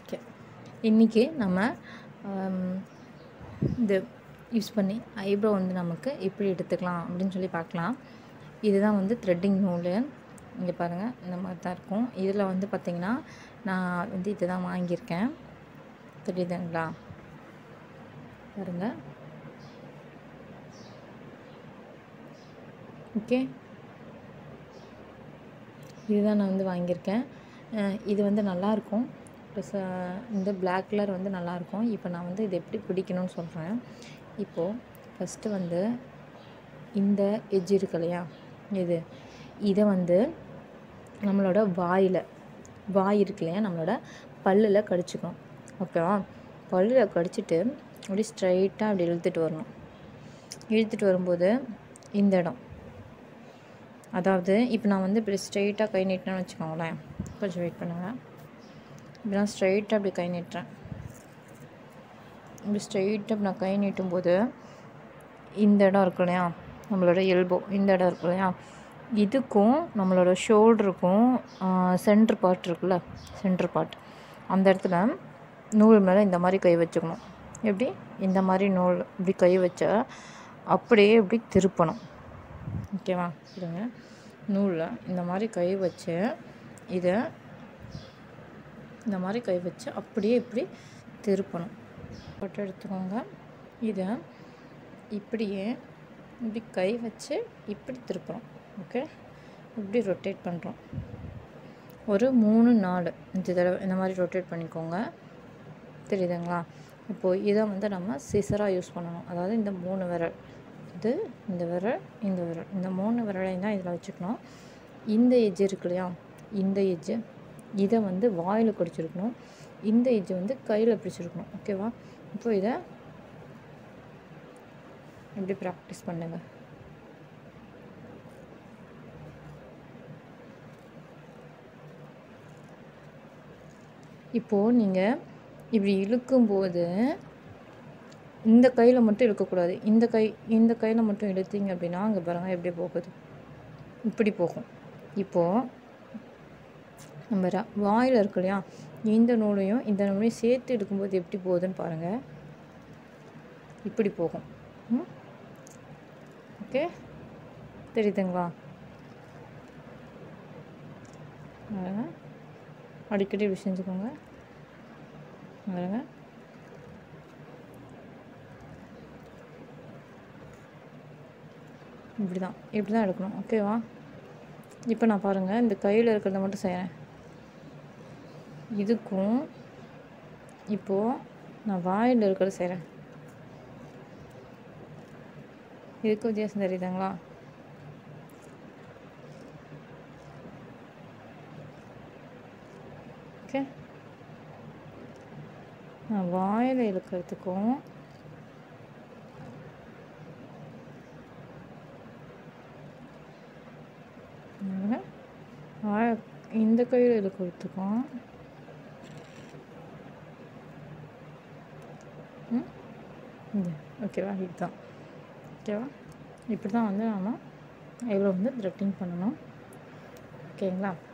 Okay இன்றைக்கி நம்ம ஆம், இது யூஸ் பண்ணி ஐப்ரோ வந்து நமக்கு எப்படி எடுத்துக்கலாம் அப்படின்னு சொல்லி பார்க்கலாம் இதுதான் வந்து த்ரெட்டிங் நூல் இங்கே பாருங்கள் இந்த மாதிரி தான் இருக்கும் இதில் வந்து பார்த்திங்கன்னா நான் வந்து இது தான் வாங்கியிருக்கேன் தெரியுதுங்களா பாருங்கள் ஓகே இதுதான் நான் வந்து வாங்கியிருக்கேன் அஹ் இது வந்து நல்லாயிருக்கும் ப்ளஸ் இந்த Black கலர் வந்து நல்லாயிருக்கும் இப்போ நான் வந்து இது எப்படி பிடிக்கணும்னு சொல்கிறேன் இப்போது ஃபஸ்ட்டு வந்து இந்த எட்ஜ் இருக்கு இல்லையா இது இதை வந்து நம்மளோட வாயில் வாய் இருக்கு இல்லையா நம்மளோட பல்லில் கடிச்சுக்கணும் ஓகேவா பல்லில் கடிச்சிட்டு அப்படி ஸ்ட்ரைட்டாக அப்படி இழுத்துட்டு வரணும் இழுத்துட்டு வரும்போது இந்த இடம் அதாவது இப்போ நான் வந்து இப்படி ஸ்ட்ரைட்டாக கை நீட்டினேன்னு வச்சுக்கோங்களேன் கொஞ்சம் வெயிட் பண்ணுங்கள் இப்படி நான் ஸ்ட்ரைட்டாக அப்படி கை நீட்டுறேன் இப்படி ஸ்ட்ரைட்டாக நான் கை நீட்டும் போது இந்த இடம் இருக்கு இல்லையா நம்மளோட எல்போ இந்த இடம் இருக்கு இல்லையா இதுக்கும் நம்மளோட ஷோல்டருக்கும் சென்டர் பார்ட் இருக்குல்ல சென்டர் பார்ட் அந்த இடத்துல நூல் மேலே இந்த மாதிரி கை வச்சுக்கணும் எப்படி இந்த மாதிரி நூல் இப்படி கை வச்சா அப்படியே இப்படி திருப்பணும் ஓகேவா இருங்க நூலில் இந்த மாதிரி கை வச்சு இதை இந்த மாதிரி கை வச்சு அப்படியே இப்படி திருப்பணும் போட்டு எடுத்துக்கோங்க இதை இப்படியே இப்படி கை வச்சு இப்படி திருப்புறோம் ஓகே இப்படி ரொட்டேட் பண்ணுறோம் ஒரு மூணு நாலு அஞ்சு தடவை இந்த மாதிரி ரொட்டேட் பண்ணிக்கோங்க தெரியுதுங்களா இப்போது இதை வந்து நம்ம சிசராக யூஸ் பண்ணணும் அதாவது இந்த மூணு விரல் இது இந்த விரல் இந்த விரல் இந்த மூணு விரலையும் தான் இதில் வச்சுக்கணும் இந்த எஜ்ஜு இருக்கு இல்லையா இந்த எஜ்ஜு இதை வந்து வாயில் கடிச்சிருக்கணும் இந்த எஜ்ஜை வந்து கையில் பிடிச்சிருக்கணும் ஓகேவா இப்போ இதை இப்படி ப்ராக்டிஸ் பண்ணுங்க இப்போது நீங்கள் இப்படி இழுக்கும்போது இந்த கையில் மட்டும் இழுக்கக்கூடாது இந்த கை இந்த கையில் மட்டும் இழுத்தீங்க அப்படின்னா அங்கே பாருங்கள் எப்படி போகுது இப்படி போகும் இப்போது நம்ம ர- வாயில் இருக்கு இல்லையா இந்த நூலையும் இந்த நூலையும் சேர்த்து எடுக்கும்போது எப்படி போகுதுன்னு பாருங்கள் இப்படி போகும் ம் ஓகே தெரியுதுங்களா பாருங்க அடிக்கடி இப்படி செஞ்சுக்கோங்க பாருங்க இப்படி தான் இப்படி தான் எடுக்கணும் ஓகேவா இப்போ நான் பாருங்கள் இந்த கையில் இருக்கிறத மட்டும் செய்கிறேன் இதுக்கும் இப்போது நான் வாயில் இருக்கிறத செய்கிறேன் இதுக்கு வித்தியாசம் தெரியுதுங்களா ஓகே நான் வாயில் இழுக்கிறதுக்கும் பாருங்க. வாய இந்த கையில் இழுக்கிறதுக்கும் ம் இது ஓகேவா இதுதான் ஓகேவா இப்படி தான் வந்து நம்ம ஐப்ரோ வந்து த்ரெட்டிங் பண்ணணும் ஓகேங்களா